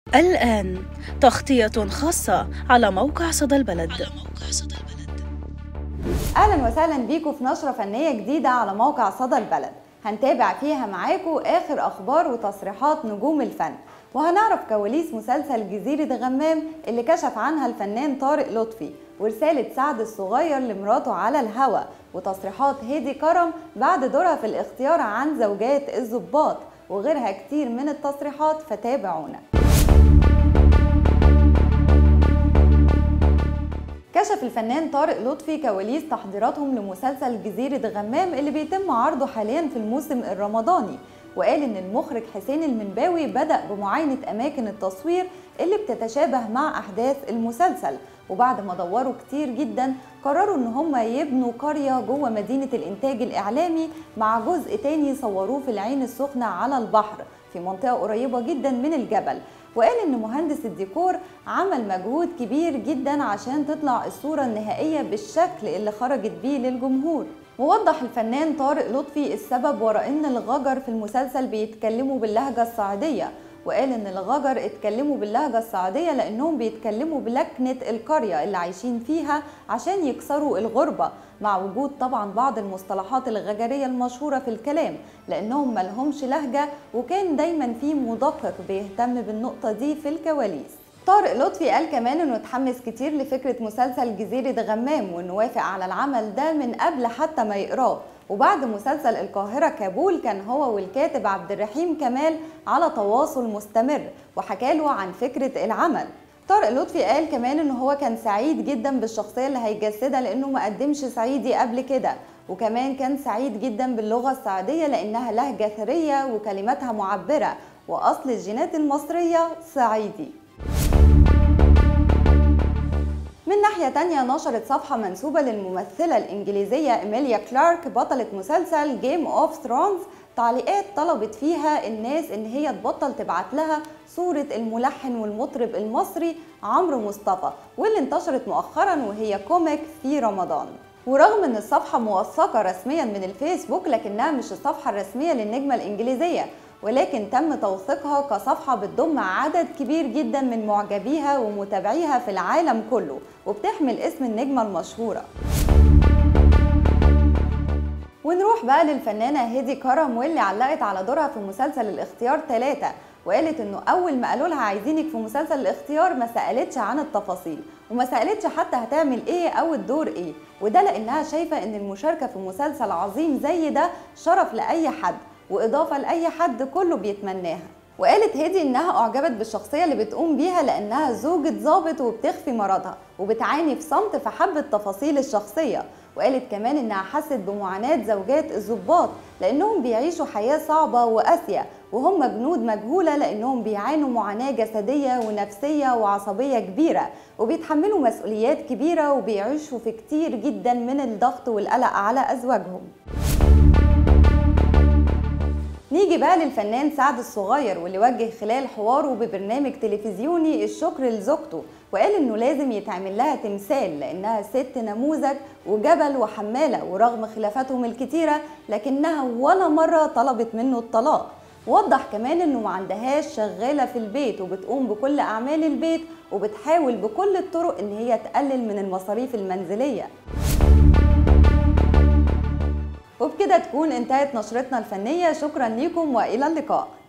الآن تغطية خاصة على موقع صدى البلد اهلا وسهلا بيكم في نشره فنيه جديده على موقع صدى البلد هنتابع فيها معاكم اخر اخبار وتصريحات نجوم الفن وهنعرف كواليس مسلسل جزيرة غمام اللي كشف عنها الفنان طارق لطفي ورسالة سعد الصغير لمراته على الهوى وتصريحات هيدي كرم بعد دورها في الاختيار عن زوجات الضباط وغيرها كتير من التصريحات فتابعونا كشف الفنان طارق لطفي كواليس تحضيراتهم لمسلسل جزيرة غمام اللي بيتم عرضه حاليا في الموسم الرمضاني وقال ان المخرج حسين المنباوي بدأ بمعاينة اماكن التصوير اللي بتتشابه مع احداث المسلسل وبعد ما دوروا كتير جدا قرروا ان هم يبنوا قرية جوه مدينة الانتاج الاعلامي مع جزء تاني صوروه في العين السخنة على البحر في منطقة قريبة جدا من الجبل وقال ان مهندس الديكور عمل مجهود كبير جدا عشان تطلع الصورة النهائية بالشكل اللي خرجت بيه للجمهور ووضح الفنان طارق لطفي السبب وراء ان الغجر في المسلسل بيتكلموا باللهجة الصعيدية وقال ان الغجر اتكلموا باللهجة الصعيدية لانهم بيتكلموا بلكنة القرية اللي عايشين فيها عشان يكسروا الغربة مع وجود طبعا بعض المصطلحات الغجرية المشهورة في الكلام لانهم ملهمش لهجة وكان دايما في مدقق بيهتم بالنقطة دي في الكواليس طارق لطفي قال كمان انه اتحمس كتير لفكره مسلسل جزيره غمام وانه وافق على العمل ده من قبل حتى ما يقراه وبعد مسلسل القاهرة كابول كان هو والكاتب عبد الرحيم كمال على تواصل مستمر وحكاله عن فكرة العمل طارق لطفي قال كمان ان هو كان سعيد جدا بالشخصية اللي هيجسدها لانه ما قدمش صعيدي قبل كده وكمان كان سعيد جدا باللغة الصعيدية لانها لهجة ثرية وكلماتها معبرة واصل الجينات المصرية صعيدي من ناحية تانية نشرت صفحة منسوبة للممثلة الإنجليزية إيميليا كلارك بطلة مسلسل جيم اوف ثرونز تعليقات طلبت فيها الناس إن هي تبطل تبعت لها صورة الملحن والمطرب المصري عمرو مصطفى واللي انتشرت مؤخرا وهي كوميك في رمضان ورغم ان الصفحة موثقة رسميا من الفيسبوك لكنها مش الصفحة الرسمية للنجمة الإنجليزية ولكن تم توثيقها كصفحة بتضم عدد كبير جدا من معجبيها ومتابعيها في العالم كله وبتحمل اسم النجمة المشهورة ونروح بقى للفنانة هيدي كرم واللي علقت على دورها في مسلسل الاختيار ثلاثة وقالت انه اول ما قالوا لها عايزينك في مسلسل الاختيار ما سالتش عن التفاصيل وما سالتش حتى هتعمل ايه او الدور ايه وده لانها شايفه ان المشاركه في مسلسل عظيم زي ده شرف لاي حد واضافه لاي حد كله بيتمناها وقالت هدي انها اعجبت بالشخصيه اللي بتقوم بيها لانها زوجة ضابط وبتخفي مرضها وبتعاني في صمت فحبت تفاصيل الشخصيه وقالت كمان انها حست بمعاناه زوجات الضباط لانهم بيعيشوا حياه صعبه وقاسيه وهم جنود مجهوله لانهم بيعانوا معاناه جسديه ونفسيه وعصبيه كبيره وبيتحملوا مسؤوليات كبيره وبيعيشوا في كتير جدا من الضغط والقلق على ازواجهم نيجي بقى للفنان سعد الصغير واللي وجه خلال حواره ببرنامج تلفزيوني الشكر لزوجته وقال انه لازم يتعمل لها تمثال لانها ست نموذج وجبل وحماله ورغم خلافاتهم الكتيره لكنها ولا مره طلبت منه الطلاق وضح كمان انه ما عندهاش شغاله في البيت وبتقوم بكل اعمال البيت وبتحاول بكل الطرق ان هي تقلل من المصاريف المنزليه وبكده تكون انتهت نشرتنا الفنيه شكرا لكم والى اللقاء